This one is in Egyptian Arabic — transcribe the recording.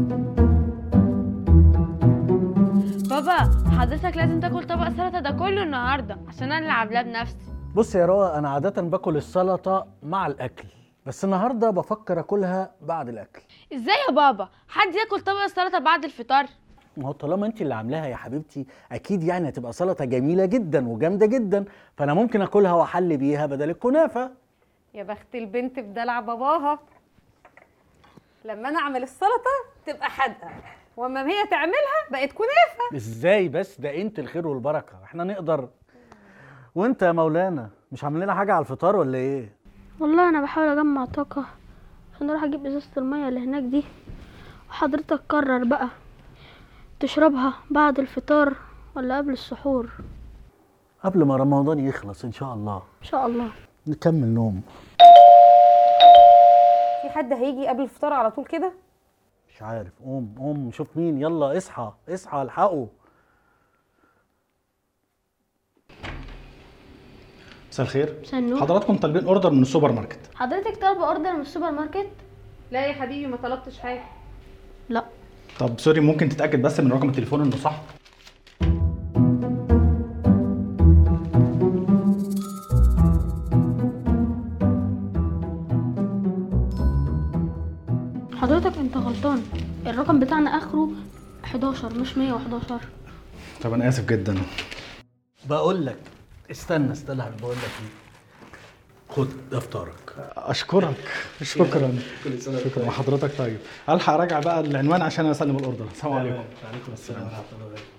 بابا حضرتك لازم تاكل طبق سلطه ده كله النهارده عشان انا اللي عاملاه بنفسي بص يا روى انا عاده باكل السلطه مع الاكل بس النهارده بفكر اكلها بعد الاكل ازاي يا بابا حد ياكل طبق السلطه بعد الفطار ما هو طالما انت اللي عاملاها يا حبيبتي اكيد يعني هتبقى سلطه جميله جدا وجامده جدا فانا ممكن اكلها واحل بيها بدل الكنافه يا بخت البنت بدلع باباها لما انا اعمل السلطه تبقى حادقه واما هي تعملها بقت كنافه ازاي بس ده انت الخير والبركه احنا نقدر وانت يا مولانا مش عامل لنا حاجه على الفطار ولا ايه والله انا بحاول اجمع طاقة عشان اروح اجيب ازازة المية اللي هناك دي وحضرتك قرر بقى تشربها بعد الفطار ولا قبل السحور قبل ما رمضان يخلص ان شاء الله ان شاء الله نكمل نوم في حد هيجي قبل الفطار على طول كده مش عارف قوم قوم شوف مين يلا اصحى اصحى الحقوا مساء الخير مساء النور. حضراتكم طالبين اوردر من السوبر ماركت حضرتك طالبة اوردر من السوبر ماركت لا يا حبيبي ما طلبتش حاجه لا طب سوري ممكن تتاكد بس من رقم التليفون انه صح حضرتك انت غلطان الرقم بتاعنا اخره 11 مش 111 طب انا اسف جدا بقول لك استنى استنى بقول لك ايه خد ده فطارك اشكرك شكرا شكرا وحضرتك طيب الحق اراجع بقى العنوان عشان اسلم الاوردر السلام عليكم عليكم السلام ورحمه الله وبركاته